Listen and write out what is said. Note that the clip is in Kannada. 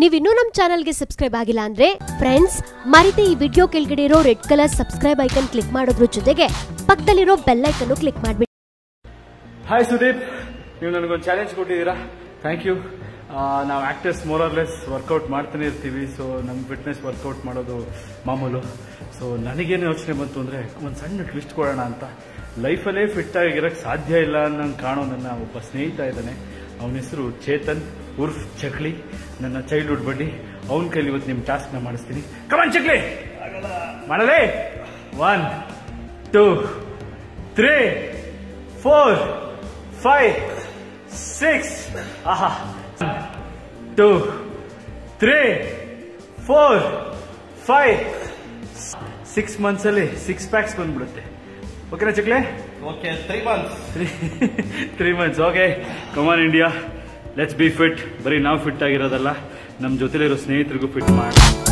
ನೀವಿನ್ನೂ ನಮ್ಮ ಚಾನಲ್ಗೆ ಸಬ್ಸ್ಕ್ರೈಬ್ ಆಗಿಲ್ಲ ಅಂದ್ರೆ ಫ್ರೆಂಡ್ಸ್ ಮರಿತೆ ಈ ವಿಡಿಯೋ ಕೆಳಗಡೆ ಇರೋ red colour subscribe icon click ಮಾಡೋದ್ರ ಜೊತೆಗೆ ಪಕ್ಕದಲ್ಲಿರೋ ಬೆಲ್ ಐಕನ್ ಕ್ಲಿಕ್ ಮಾಡ್ಬಿಡಿ ಹಾಯ್ ಸುದೀಪ್ ನೀವು ನನಗೊಂದು ಚಾಲೆಂಜ್ ಕೊಟ್ಟಿದ್ದೀರಾ ಥ್ಯಾಂಕ್ ಯು ನಾವು ಆಕ್ಟರ್ಸ್ ಮೋರರ್ಲೆಸ್ ವರ್ಕೌಟ್ ಮಾಡ್ತಾನೆ ಇರ್ತೀವಿ ಸೊ ನಮ್ಮ ಫಿಟ್ನೆಸ್ ವರ್ಕೌಟ್ ಮಾಡೋದು ಮಾಮೂಲು ಸೊ ನನಗೇನು ಯೋಚನೆ ಬಂತು ಅಂದರೆ ಒಂದು ಸಣ್ಣ ಟ್ವಿಸ್ಟ್ ಕೊಡೋಣ ಅಂತ ಲೈಫಲ್ಲೇ ಫಿಟ್ ಆಗಿರೋಕ್ಕೆ ಸಾಧ್ಯ ಇಲ್ಲ ಅನ್ನಂಗೆ ಕಾಣೋ ನನ್ನ ಒಬ್ಬ ಸ್ನೇಹಿತ ಇದ್ದಾನೆ ಅವನ ಹೆಸರು ಚೇತನ್ ಉರ್ಫ್ ಚಕ್ಲಿ ನನ್ನ ಚೈಲ್ಡ್ಹುಡ್ ಬಡ್ಡಿ ಅವನ ಕೈಲಿ ಇವತ್ತು ನಿಮ್ಮ ಟಾಸ್ಕ್ನ ಮಾಡಿಸ್ತೀನಿ ಕಮಾನ್ ಚಕ್ಲಿ ಮಾಡಲೇ one two three four five six ಆಹಾ two three four five six ಮಂತ್ಸಲ್ಲಿ ಸಿಕ್ಸ್ ಪ್ಯಾಕ್ಸ್ ಬಂದ್ಬಿಡುತ್ತೆ ಓಕೆನಾ ಚಕ್ಲೆ Okay, three months. Three three months okay come on India let's be fit ಬರೀ ನಾವು ಫಿಟ್ ಆಗಿರೋದಲ್ಲ ನಮ್ಮ ಜೊತೆಲಿರೋ ಸ್ನೇಹಿತರಿಗೂ ಫಿಟ್ ಮಾಡಿ